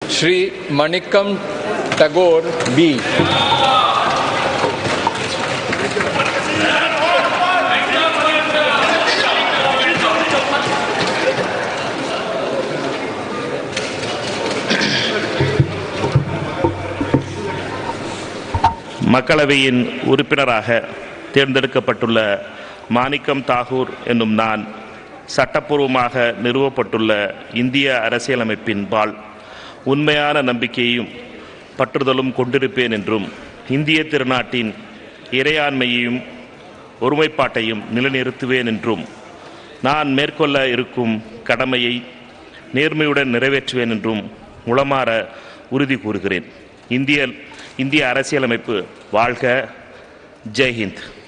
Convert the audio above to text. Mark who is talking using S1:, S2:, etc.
S1: Shri Manikam Tagore B.
S2: மக்களவையின் உறுப்பினராக தேர்ந்தெடுக்கப்பட்டுள்ள மாணிக்கம் தாகூர் என்னும் நான் சட்டப்பூர்வமாக நிறுவப்பட்டுள்ள இந்திய அரசியலமைப்பின் பால் உண்மையான நம்பிக்கையும் பற்றுதலும் கொண்டிருப்பேன் என்றும் இந்திய திருநாட்டின் இறையாண்மையையும் ஒருமைப்பாட்டையும் நிலைநிறுத்துவேன் என்றும் நான் மேற்கொள்ள இருக்கும் கடமையை நேர்மையுடன் நிறைவேற்றுவேன் என்றும் உளமாற உறுதி கூறுகிறேன் இந்திய இந்திய அரசியலமைப்பு வாழ்க ஜெய்ஹிந்த்